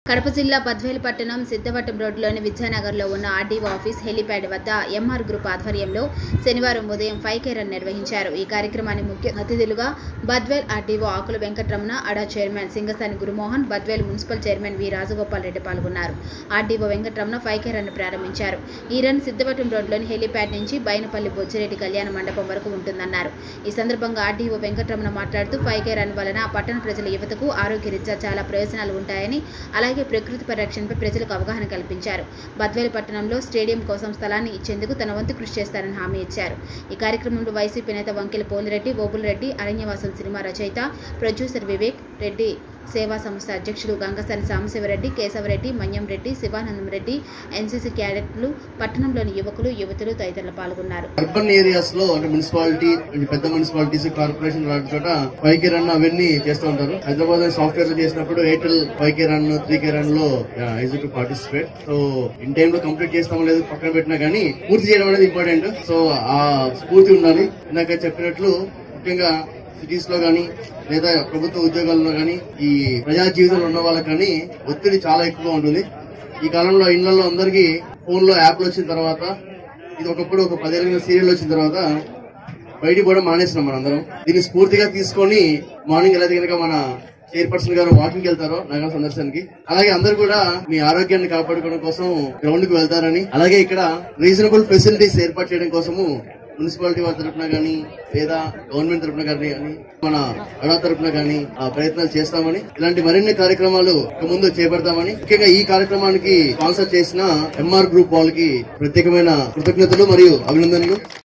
కడప జిల్లా బద్వేలు పట్టణం సిద్ధవటం రోడ్డులోని విద్యానగర్లో ఉన్న ఆర్డీఓ ఆఫీస్ హెలిప్యాడ్ వద్ద ఎంఆర్ గ్రూప్ ఆధ్వర్యంలో శనివారం ఉదయం ఫైవ్ కే రన్ నిర్వహించారు ఈ కార్యక్రమాన్ని ముఖ్య అతిథులుగా Badvel RDO Akula Venkataramana ADA chairman Singasani Gurumohan Badvel municipal chairman V Rajagopal Reddy పాల్గొన్నారు RDO Venkataramana five K run ప్రారంభించారు ఈ రన్ సిద్ధవటం రోడ్లోని హెలిప్యాడ్ నుంచి బైనపల్లి బొజ్జిరెడ్డి కళ్యాణ మండపం వరకు ఉంటుందన్నారు ఈ సందర్భంగా ఆర్డీఓ వెంకటరమణ మాట్లాడుతూ ఫైవ్ కే రన్ వలన పట్టణ ప్రజల యువతకు ఆరోగ్యరీత్యా చాలా ప్రయోజనాలు ఉంటాయని అలాగే ప్రకృతి పరిరక్షణపై ప్రజలకు అవగాహన కల్పించారు బద్వేలు పట్టణంలో స్టేడియం కోసం స్థలాన్ని ఇచ్చేందుకు తన వంతు కృషి చేస్తారని హామీ ఇచ్చారు ఈ కార్యక్రమంలో వైసీపీ నేత వంకెల పోలిరెడ్డి ఓబులరెడ్డి అరణ్యవాసం సినిమా రచయిత ప్రొడ్యూసర్ వివేక్ రెడ్డి సేవా సంస్థ అధ్యక్షులు గంగసాని సాంబశివరెడ్డి కేశవరెడ్డి మన్యం రెడ్డి శివానందం రెడ్డి ఎన్సీసీ క్యాడెట్లు పట్టణంలోని యువకులు యువతులు తదితరులు పాల్గొన్నారు అర్బన్ ఏరియాస్ లో అంటే మున్సిపాలిటీ అంటే పెద్ద మున్సిపాలిటీస్ కార్పొరేషన్ లాంటి చోట ఫైవ్ కే రన్ అవన్నీ చేస్తూ ఉంటారు హైదరాబాద్ సాఫ్ట్వేర్ లో చేసినప్పుడు Airtel five K run three K run లో easy to participate so in time లో కంప్లీట్ చేస్తామో లేదు పక్కన పెట్టినా కానీ పూర్తి చేయడం అనేది ఇంపార్టెంట్ సో ఆ స్ఫూర్తి ఉండాలి ఇందాక చెప్పినట్లు ముఖ్యంగా సిటీస్ లో గానీ లేదా ప్రభుత్వ ఉద్యోగాల్లో గానీ ఈ ప్రజా జీవితంలో ఉన్న వాళ్ళకి కానీ ఒత్తిడి చాలా ఎక్కువగా ఉంటుంది ఈ కాలంలో ఇళ్లలో అందరికీ ఫోన్ లో యాప్లు వచ్చిన తర్వాత ఇది ఒకప్పుడు ఒక పదేళ్ళ సీరియల్ వచ్చిన తర్వాత బయటికి కూడా మానేస్తున్నాం మనం అందరం దీన్ని స్ఫూర్తిగా తీసుకొని మార్నింగ్ ఎలా కనుక మన చైర్పర్సన్ గారు వాకింగ్ వెళ్తారో నగర సందర్శనకి అలాగే అందరూ కూడా మీ ఆరోగ్యాన్ని కాపాడుకోవడం కోసం గ్రౌండ్ కి వెళ్తారని అలాగే ఇక్కడ రీజనబుల్ ఫెసిలిటీస్ ఏర్పాటు చేయడం కోసము మున్సిపాలిటీ వారి తరఫున గానీ లేదా గవర్నమెంట్ తరఫున గానీ కానీ మన అడా తరఫున గానీ ఆ ప్రయత్నాలు చేస్తామని ఇలాంటి మరిన్ని కార్యక్రమాలు ఇక ముందు చేపడతామని ముఖ్యంగా ఈ కార్యక్రమానికి స్పాన్సర్ చేసిన ఎంఆర్ గ్రూప్ వాళ్ళకి ప్రత్యేకమైన కృతజ్ఞతలు మరియు అభినందనలు